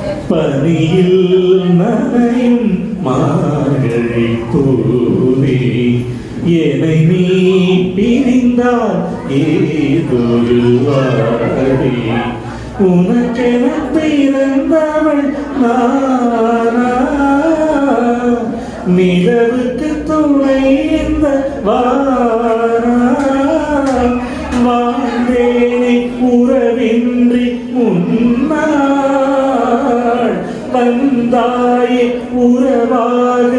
பனியில் நனையும் மார்கழி பூவே என்னை நீ பிரிந்தால் ஏதொரு வாடி உனக்கென பிறந்தவள் நானா நிலவுக்கு துணை இந்த வாரா வாழ்ந்தேனே உறவின்றி முன்னாள் வந்தாயே உறவாக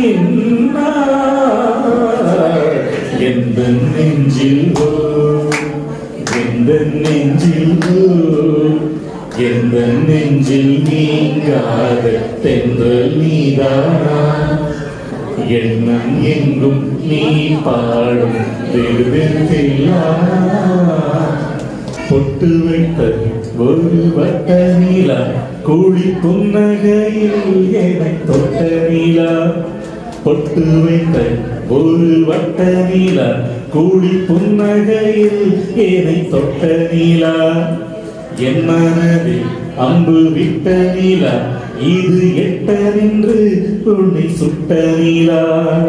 இன்னாள் எந்த நெஞ்சில் ஓ எந்த நெஞ்சில் ஓ எந்த நெஞ்சில் நீங்காத தென்றல் நீதானா எண்ணம் எங்கும் நீ பாடும் திருவிழா பொட்டு வைத்த ஒரு வட்ட நீலா கூடி புன்னகையில் என்னை தொட்ட நீலா பொட்டு வைத்த ஒரு வட்ட நீலா கூடி புன்னகையில் என்னை தொட்ட நீலா என் மனதில் அம்பு விட்ட நீலா இது எட்ட நின்று உன்னை சுட்ட நீலா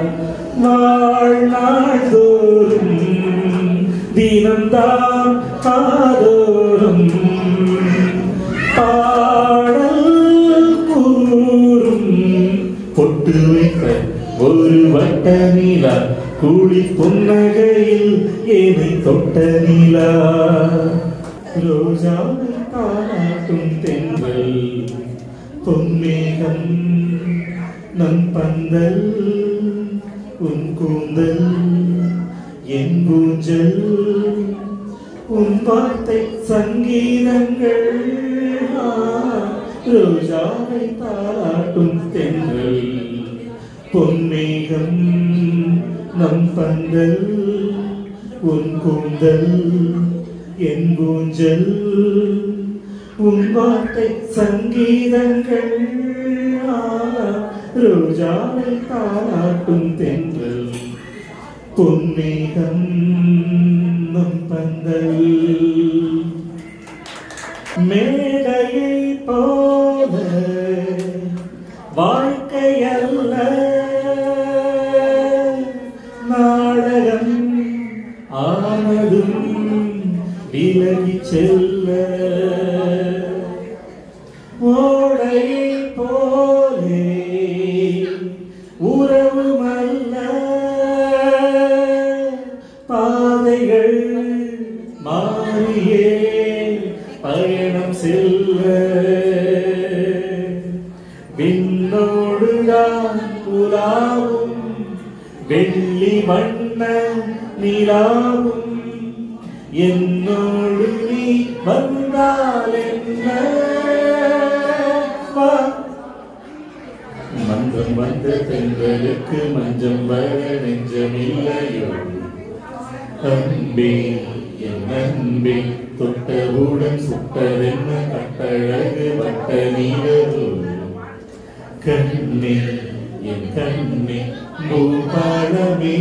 வாழ்நாள் தோறும் தினம்தான் காதோறும் பாடல் கூறும் பொட்டு வைத்த ஒரு வட்ட நீலா கூலி புன்னகையில் ஏனை தொட்ட நீலா ரோஜாவை தாளாட்டும் தென்றல் பொன்மேகம் நம் பந்தல் உன் கூந்தல் என் ஊஞ்சல் உன் வார்த்தை சங்கீதங்கள் ஆ, ரோஜாவை தாளாட்டும் தென்றல் பொன்மேகம் நம் பந்தல் உன் கூந்தல் என் ஊஞ்சல் உன் வார்த்தை சங்கீதங்கள் ஆ, ரோஜாவை தாளாட்டும் தென்றல் பொன்மேகம் நம் பந்தல் மேடையை போல வாழ்க்கையல்ல நாடகம் ஆனதும் விலகி செல்ல ஓடையை போலே உறவுமல்ல பாதைகள் மாறியே பயணம் செல்ல விண்ணோடுதான் உலாவும் வெள்ளி வண்ண நிலாவும் என்னோடு நீ வந்தால் என்ன வா. மந்தம் வந்த பெண்களுக்கு மஞ்சம் வர நெஞ்சமில்லையோ அன்பே என் அன்பே தொட்டவுடன் சுட்டதென்ன கட்டழகு வட்ட நீரோ கண்ணே என் கண்ணே பூபாலமே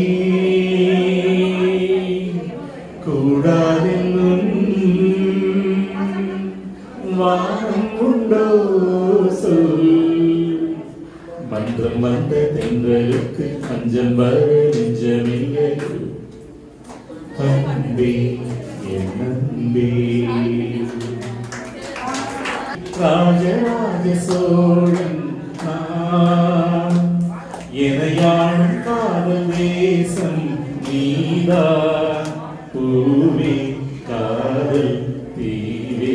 கூடாதென்னும் வானம் உண்டோ சொல் மன்றம் வந்த தென்றலுக்கு மஞ்சள் வர நெஞ்சமில்லை அன்பே என் அன்பே ராஜராஜ சோழன் நான் இணையாளும் காதல் தேசம் நீதான் பூவே காதல் தீவே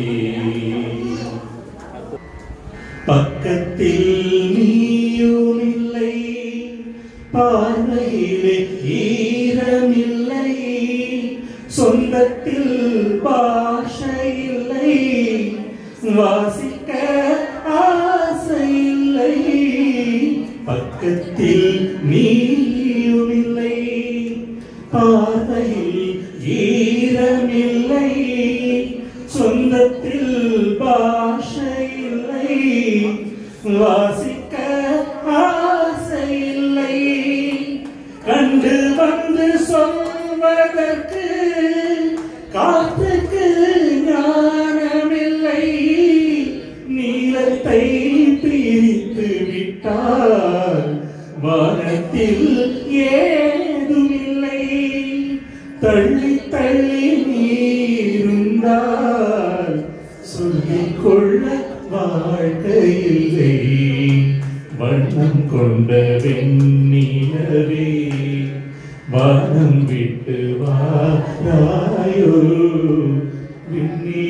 பக்கத்தில் நீயும் இல்லை பார்வையிலே ஈரமில்லை சொந்தத்தில் பாஷை இல்லை வாசிக்க ஆசை இல்லை பக்கத்தில் நீயும் இல்லை பார்வையில் ஈரமில்லை சொந்தத்தில் பாஷை இல்லை வாசிக்க ஆசை இல்லை கண்டு வந்து சொல்வதற்கு காத்துக்கு ஞானமில்லை நீல இதயத்தை பிரித்து விட்டால் வானத்தில் ஏதுமில்லை தள்ளி தள்ளி நீருந்தால் சொல்லிக் கொள்ள வாழ்க்கையில்லை வண்ணம் கொண்ட வெண்ணிலவே வானம் விட்டு வாராயோ விண்ணி